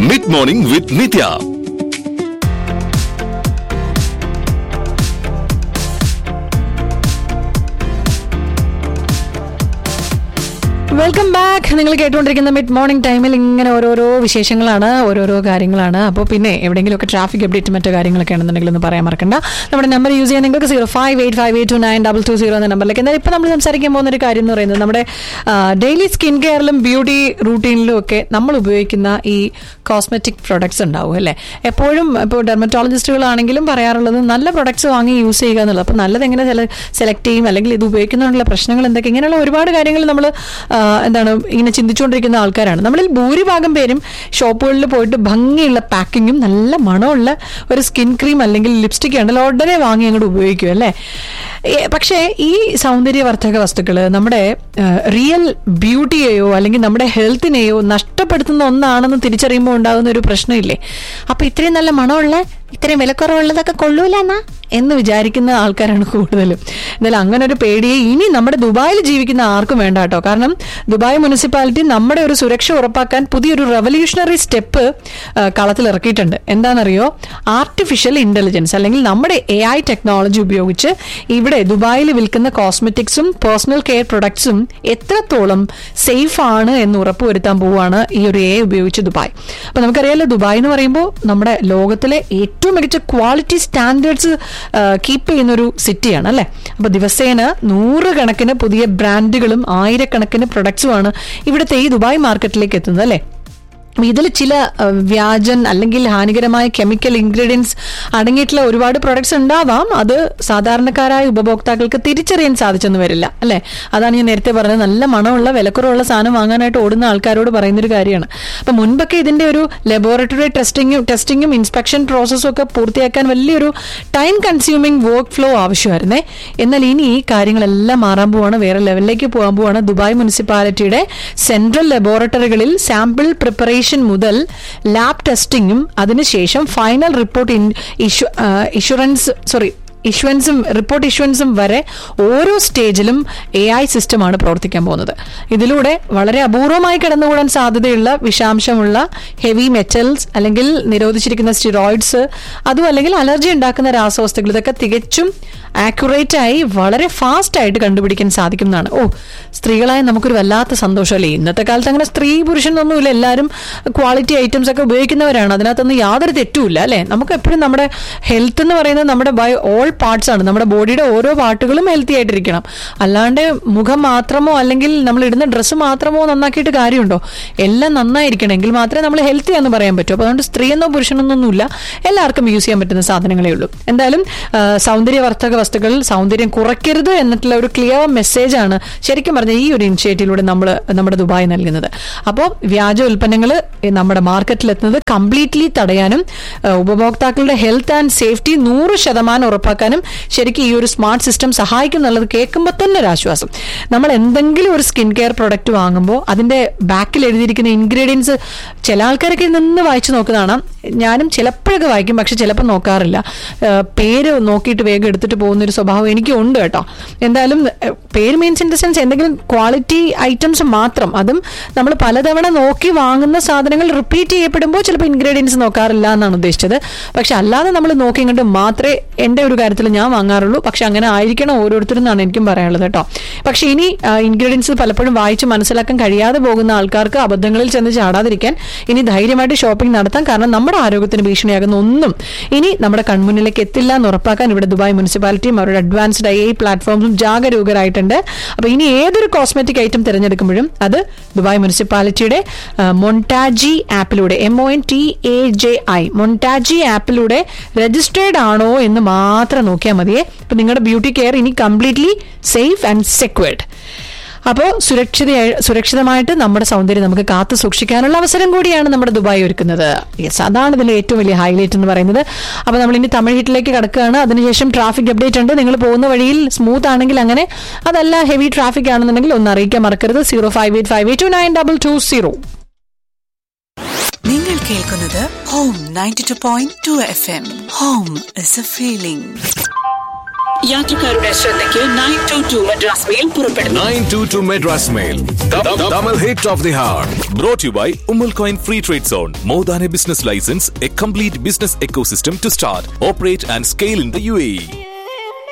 Mid morning with Nitya welcome back നിങ്ങൾ കേട്ടുകൊണ്ടിരിക്കുന്ന mid morning ടൈമിൽ ഇങ്ങനെ ഓരോരോ വിശേഷങ്ങളാണ് ഓരോരോ കാര്യങ്ങളാണ് അപ്പോൾ പിന്നെ എവിടെയെങ്കിലുമൊക്കെ ട്രാഫിക് അപ്ഡേറ്റ് മറ്റു കാര്യങ്ങളൊക്കെ ആണെന്നുണ്ടെങ്കിൽ ഒന്ന് പറയാൻ മറക്കണ്ട നമ്മുടെ നമ്പർ യൂസ് ചെയ്യാൻ നിങ്ങൾക്ക് zero five eight five eight two nine double two zero എന്ന നമ്പറിലേക്ക് എന്നാൽ ഇപ്പോൾ നമ്മൾ സംസാരിക്കാൻ പോകുന്ന ഒരു കാര്യം എന്ന് പറയുന്നത് നമ്മുടെ ഡെയിലി സ്കിൻ കെയറിലും ബ്യൂട്ടി റൂട്ടീനിലും ഒക്കെ നമ്മൾ ഉപയോഗിക്കുന്ന ഈ കോസ്മെറ്റിക് പ്രൊഡക്ട്സ് ഉണ്ടാവും അല്ലേ എപ്പോഴും ഇപ്പോൾ ഡെർമറ്റോളജിസ്റ്റുകളാണെങ്കിലും പറയാറുള്ളത് നല്ല പ്രൊഡക്ട്സ് വാങ്ങി യൂസ് ചെയ്യുക എന്നുള്ളത് അപ്പോൾ നല്ലത് എങ്ങനെ സെലക്ട് ചെയ്യും അല്ലെങ്കിൽ ഇത് ഉപയോഗിക്കുന്നതിനുള്ള പ്രശ്നങ്ങൾ എന്തൊക്കെ ഇങ്ങനെയുള്ള ഒരുപാട് കാര്യങ്ങൾ നമ്മൾ എന്താണ് ഇങ്ങനെ ചിന്തിച്ചുകൊണ്ടിരിക്കുന്ന ആൾക്കാരാണ് നമ്മളിൽ ഭൂരിഭാഗം പേരും ഷോപ്പുകളിൽ പോയിട്ട് ഭംഗിയുള്ള പാക്കിങ്ങും നല്ല മണമുള്ള ഒരു സ്കിൻ ക്രീം അല്ലെങ്കിൽ ലിപ്സ്റ്റിക് ഉണ്ടല്ലോ ഉടനെ വാങ്ങി അങ്ങോട്ട് ഉപയോഗിക്കും അല്ലേ ഏ, പക്ഷേ ഈ സൗന്ദര്യവർദ്ധക വസ്തുക്കൾ നമ്മുടെ റിയൽ ബ്യൂട്ടിയെയോ അല്ലെങ്കിൽ നമ്മുടെ ഹെൽത്തിനെയോ നഷ്ടപ്പെടുത്തുന്ന ഒന്നാണെന്ന് തിരിച്ചറിയുമ്പോൾ ഉണ്ടാകുന്ന ഒരു പ്രശ്നമില്ലേ അപ്പൊ ഇത്രയും നല്ല മണമുള്ള ഇത്രയും വിലക്കുറവുള്ളതൊക്കെ കൊള്ളൂലെന്നാ എന്ന് വിചാരിക്കുന്ന ആൾക്കാരാണ് കൂടുതലും എന്നാലും അങ്ങനെ ഒരു പേടിയെ ഇനി നമ്മുടെ ദുബായിൽ ജീവിക്കുന്ന ആർക്കും വേണ്ട കേട്ടോ കാരണം ദുബായ് മുനിസിപ്പാലിറ്റി നമ്മുടെ ഒരു സുരക്ഷ ഉറപ്പാക്കാൻ പുതിയൊരു റവല്യൂഷണറി സ്റ്റെപ്പ് കളത്തിൽ ഇറക്കിയിട്ടുണ്ട് എന്താണെന്നറിയോ ആർട്ടിഫിഷ്യൽ ഇന്റലിജൻസ് അല്ലെങ്കിൽ നമ്മുടെ എ ഐ ടെക്നോളജി ഉപയോഗിച്ച് ഇവിടെ ദുബായിൽ വിൽക്കുന്ന കോസ്മെറ്റിക്സും പേഴ്സണൽ കെയർ പ്രൊഡക്ട്സും എത്രത്തോളം സേഫ് ആണ് എന്ന് ഉറപ്പുവരുത്താൻ പോവുകയാണ് ഈ ഒരു എ ഉപയോഗിച്ച് ദുബായ് അപ്പൊ നമുക്കറിയാലോ ദുബായ് എന്ന് പറയുമ്പോൾ നമ്മുടെ ലോകത്തിലെ ഏറ്റവും മികച്ച ക്വാളിറ്റി സ്റ്റാൻഡേർഡ്സ് കീപ്പ് ചെയ്യുന്ന ഒരു സിറ്റിയാണ് അല്ലെ അപ്പൊ ദിവസേന നൂറുകണക്കിന് പുതിയ ബ്രാൻഡുകളും ആയിരക്കണക്കിന് പ്രൊഡക്ട്സുമാണ് ഇവിടുത്തെ ഈ ദുബായ് മാർക്കറ്റിലേക്ക് എത്തുന്നത് അല്ലെ ഇതിൽ ചില അഹ്, വ്യാജൻ അല്ലെങ്കിൽ ഹാനികരമായ കെമിക്കൽ ഇൻഗ്രീഡിയൻസ് അടങ്ങിയിട്ടുള്ള ഒരുപാട് പ്രൊഡക്ട്സ് ഉണ്ടാവാം അത് സാധാരണക്കാരായ ഉപഭോക്താക്കൾക്ക് തിരിച്ചറിയാൻ സാധിച്ചെന്ന് വരില്ല അല്ലെ അതാണ് ഞാൻ നേരത്തെ പറഞ്ഞത് നല്ല മണമുള്ള വിലക്കുറവുള്ള സാധനം വാങ്ങാനായിട്ട് ഓടുന്ന ആൾക്കാരോട് പറയുന്നൊരു കാര്യമാണ് അപ്പൊ മുൻപൊക്കെ ഇതിന്റെ ഒരു ലബോറട്ടറി ടെസ്റ്റിങ്ങും ടെസ്റ്റിങ്ങും ഇൻസ്പെക്ഷൻ പ്രോസസ്സും ഒക്കെ പൂർത്തിയാക്കാൻ വലിയൊരു ടൈം കൺസ്യൂമിംഗ് വർക്ക് ഫ്ലോ ആവശ്യമായിരുന്നേ എന്നാൽ ഇനി ഈ കാര്യങ്ങളെല്ലാം മാറാൻ പോവാണ് വേറെ ലെവലിലേക്ക് പോകാൻ പോവാണ് ദുബായ് മുനിസിപ്പാലിറ്റിയുടെ സെൻട്രൽ ലബോറട്ടറികളിൽ സാമ്പിൾ പ്രിപ്പറേഷൻ മുതൽ ലാബ് ടെസ്റ്റിംഗും അതിനുശേഷം ഫൈനൽ റിപ്പോർട്ട് ഇൻഷുറൻസ് സോറി ഇഷ്വൻസും റിപ്പോർട്ട് ഇഷ്വൻസും വരെ ഓരോ സ്റ്റേജിലും എ ഐ സിസ്റ്റമാണ് പ്രവർത്തിക്കാൻ പോകുന്നത് ഇതിലൂടെ വളരെ അപൂർവമായി കടന്നുകൂടാൻ സാധ്യതയുള്ള വിഷാംശമുള്ള ഹെവി മെറ്റൽസ് അല്ലെങ്കിൽ നിരോധിച്ചിരിക്കുന്ന സ്റ്റിറോയിഡ്സ് അതും അല്ലെങ്കിൽ അലർജി ഉണ്ടാക്കുന്ന രാസവസ്തുക്കൾ ഇതൊക്കെ തികച്ചും ആക്യുറേറ്റ് ആയി വളരെ ഫാസ്റ്റ് ആയിട്ട് കണ്ടുപിടിക്കാൻ സാധിക്കുന്നതാണ് ഓ സ്ത്രീകളായ നമുക്കൊരു വല്ലാത്ത സന്തോഷമല്ലേ ഇന്നത്തെ കാലത്ത് അങ്ങനെ സ്ത്രീ പുരുഷനൊന്നുമില്ല എല്ലാവരും ക്വാളിറ്റി ഐറ്റംസ് ഒക്കെ ഉപയോഗിക്കുന്നവരാണ് അതിനകത്തൊന്നും യാതൊരു തെറ്റുമില്ല അല്ലേ നമുക്ക് എപ്പോഴും നമ്മുടെ ഹെൽത്ത് എന്ന് പറയുന്നത് നമ്മുടെ ബൈ ഓൾ പാർട്സ് ആണ് നമ്മുടെ ബോഡിയുടെ ഓരോ പാർട്ടുകളും ഹെൽത്തി ആയിട്ടിരിക്കണം അല്ലാണ്ട് മുഖം മാത്രമോ അല്ലെങ്കിൽ നമ്മൾ ഇടുന്ന ഡ്രസ്സ് മാത്രമോ നന്നാക്കിയിട്ട് കാര്യമുണ്ടോ എല്ലാം നന്നായിരിക്കണമെങ്കിൽ മാത്രമേ നമ്മൾ ഹെൽത്തി എന്ന് പറയാൻ പറ്റൂ അപ്പോൾ അതുകൊണ്ട് സ്ത്രീയെന്നോ പുരുഷനെന്നൊന്നുമില്ല എല്ലാവർക്കും യൂസ് ചെയ്യാൻ പറ്റുന്ന സാധനങ്ങളേ ഉള്ളൂ എന്തായാലും ആ, സൗന്ദര്യവർദ്ധക വസ്തുക്കളിൽ സൗന്ദര്യം കുറയ്ക്കരുത് എന്നിട്ടുള്ള ഒരു ക്ലിയർ മെസ്സേജ് ആണ് ശരിക്കും പറഞ്ഞ ഈ ഒരു ഇനിഷ്യേറ്റീവിലൂടെ നമ്മൾ നമ്മുടെ ദുബായ് നൽകുന്നത് അപ്പോൾ വ്യാജ ഉൽപ്പന്നങ്ങൾ നമ്മുടെ മാർക്കറ്റിൽ എത്തുന്നത് കംപ്ലീറ്റ്ലി തടയാനും ആ, ഉപഭോക്താക്കളുടെ ഹെൽത്ത് ആൻഡ് സേഫ്റ്റി നൂറ് ശതമാനം ഉറപ്പാക്കാനും ശരിക്കും ഈ ഒരു സ്മാർട്ട് സിസ്റ്റം സഹായിക്കും എന്നുള്ളത് കേൾക്കുമ്പോൾ തന്നെ ഒരു ആശ്വാസം നമ്മൾ എന്തെങ്കിലും ഒരു സ്കിൻ കെയർ പ്രൊഡക്റ്റ് വാങ്ങുമ്പോൾ അതിന്റെ ബാക്കിൽ എഴുതിയിരിക്കുന്ന ഇൻഗ്രീഡിയൻസ് ചില ആൾക്കാരൊക്കെ നിന്ന് വായിച്ചു നോക്കുന്നതാണ് ഞാനും ചിലപ്പോഴൊക്കെ വായിക്കും പക്ഷെ ചിലപ്പോൾ നോക്കാറില്ല ആ, പേര് നോക്കിയിട്ട് വേഗം എടുത്തിട്ട് പോകുന്ന ഒരു സ്വഭാവം എനിക്കും ഉണ്ട് കേട്ടോ എന്തായാലും ആ, പേര് മീൻസ് ഇൻ ദ സെൻസ് എന്തെങ്കിലും ക്വാളിറ്റി ഐറ്റംസ് മാത്രം അതും നമ്മൾ പലതവണ നോക്കി വാങ്ങുന്ന സാധനങ്ങൾ റിപ്പീറ്റ് ചെയ്യപ്പെടുമ്പോൾ ചിലപ്പോൾ ഇൻഗ്രീഡിയൻസ് നോക്കാറില്ല എന്നാണ് ഉദ്ദേശിച്ചത് പക്ഷെ അല്ലാതെ നമ്മൾ നോക്കി കണ്ട് മാത്രമേ എൻ്റെ ഒരു കാര്യത്തിൽ ഞാൻ വാങ്ങാറുള്ളൂ പക്ഷെ അങ്ങനെ ആയിരിക്കണം ഓരോരുത്തരും എന്നാണ് എനിക്കും പറയാനുള്ളത് കേട്ടോ പക്ഷെ ഇനി ഇൻഗ്രീഡിയൻസ് പലപ്പോഴും വായിച്ച് മനസ്സിലാക്കാൻ കഴിയാതെ പോകുന്ന ആൾക്കാർക്ക് അബദ്ധങ്ങളിൽ ചെന്ന് ചാടാതിരിക്കാൻ ഇനി ധൈര്യമായിട്ട് ഷോപ്പിംഗ് നടത്താം കാരണം നമ്മുടെ ആരോഗ്യത്തിന് ഭീഷണിയാകുന്ന ഒന്നും ഇനി നമ്മുടെ കൺമുന്നിലേക്ക് എത്തില്ല എന്ന് ഉറപ്പാക്കാൻ ഇവിടെ ദുബായ് മുനിസിപ്പാലിറ്റിയും അവരുടെ അഡ്വാൻസ്ഡ് ഐ ഐ പ്ലാറ്റ്ഫോംസും ജാഗരൂകരായിട്ടുണ്ട് അപ്പൊ ഇനി ഏതൊരു കോസ്മെറ്റിക് ഐറ്റം തിരഞ്ഞെടുക്കുമ്പോഴും അത് ദുബായ് മുനിസിപ്പാലിറ്റിയുടെ മൊണ്ടാജി ആപ്പിലൂടെ M O N T A J I Montaji ആപ്പിലൂടെ രജിസ്റ്റേർഡ് ആണോ എന്ന് മാത്രം നോക്കിയാൽ മതിയേ അപ്പൊ നിങ്ങളുടെ ബ്യൂട്ടി കെയർ ഇനി കംപ്ലീറ്റ്ലി സേഫ് ആൻഡ് സെക്വേർഡ് അപ്പോൾ സുരക്ഷിത സുരക്ഷിതമായിട്ട് നമ്മുടെ സൗന്ദര്യം നമുക്ക് കാത്തു സൂക്ഷിക്കാനുള്ള അവസരം കൂടിയാണ് നമ്മുടെ ദുബായ് ഒരുക്കുന്നത് യെസ് അതാണ് ഇതിന്റെ ഏറ്റവും വലിയ ഹൈലൈറ്റ് എന്ന് പറയുന്നത് അപ്പോൾ നമ്മൾ ഇനി തമിഴ് ഹിറ്റിലേക്ക് കടക്കുകയാണ് അതിനുശേഷം ട്രാഫിക് അപ്ഡേറ്റ് ഉണ്ട് നിങ്ങൾ പോകുന്ന വഴിയിൽ സ്മൂത്ത് ആണെങ്കിൽ അങ്ങനെ അതല്ല ഹെവി ട്രാഫിക് ആണെന്നുണ്ടെങ്കിൽ ഒന്ന് അറിയിക്കാൻ മറക്കരുത് zero five eight five eight two nine double two zero നിങ്ങൾ കേൾക്കുന്നത് Home ninety two point two FM Home is a എ ഫീലിംഗ് യാത്രക്കാരുടെ ശ്രദ്ധയ്ക്ക് nine two two Madras mail പുറപ്പെടുന്നു 922 Madras Mail. The, the, Tamil hit of the hour. Brought to you by Umal Coin Free Trade Zone. More than a business license, a complete business ecosystem to start, operate, and scale in the UAE.